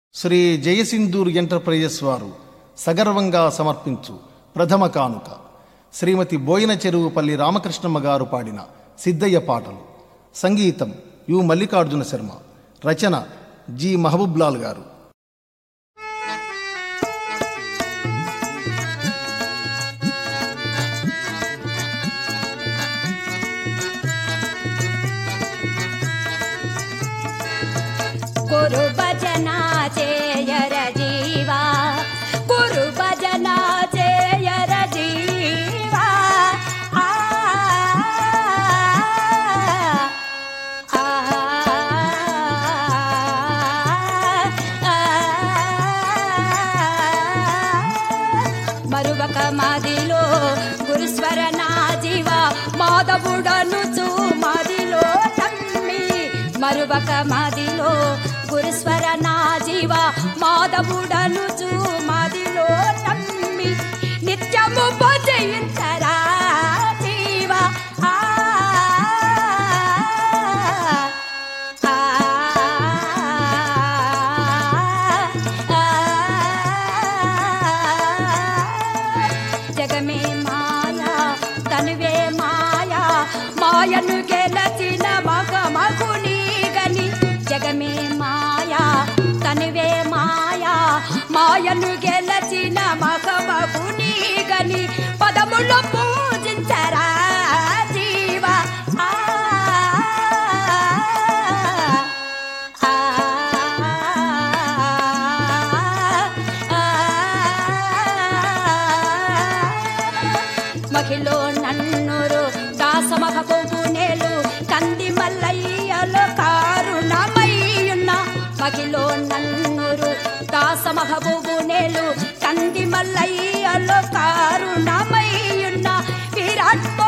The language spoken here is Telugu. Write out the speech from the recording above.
శ్రీ జయసింధూర్ ఎంటర్ప్రైజెస్ వారు సగర్వంగా సమర్పించు ప్రథమ కానుక శ్రీమతి బోయిన చెరువుపల్లి రామకృష్ణమ్మ గారు పాడిన సిద్ధయ్య పాటలు సంగీతం యు మల్లికార్జున శర్మ రచన జి మహబూబ్లాల్ గారు కురు భజన చేయర జీవా కురు భజన చేయర జీవా ఆ, ఆ, మరువక మాదిలో గురుస్వర నా జీవ మాధవుడను చూ మాదిలో నమ్మి మరువక మాదిలో గురుస్వర నా జీవ మాధవుడను చూ మాదిలో నమ్మి నిత్యము భజయించరా జీవ ఆ ఆ, జగమే మాయా తనువే మాయా మాయను గెలచిన మగ మగుని గని జగమే మాయా తనువే మాయా మాయను గెలచిన మగ మగుని గని పదములు పూజించరా జీవ ఆ ఆ మహిళ నన్నురు దాసమహ నేలు కంది మల్లయ్యలో కారుణమయ్యున్న మహిళ నన్నురు దాసమహ నేలు కంది మల్లయ్యలో కారుణమయ్యున్న విరాట్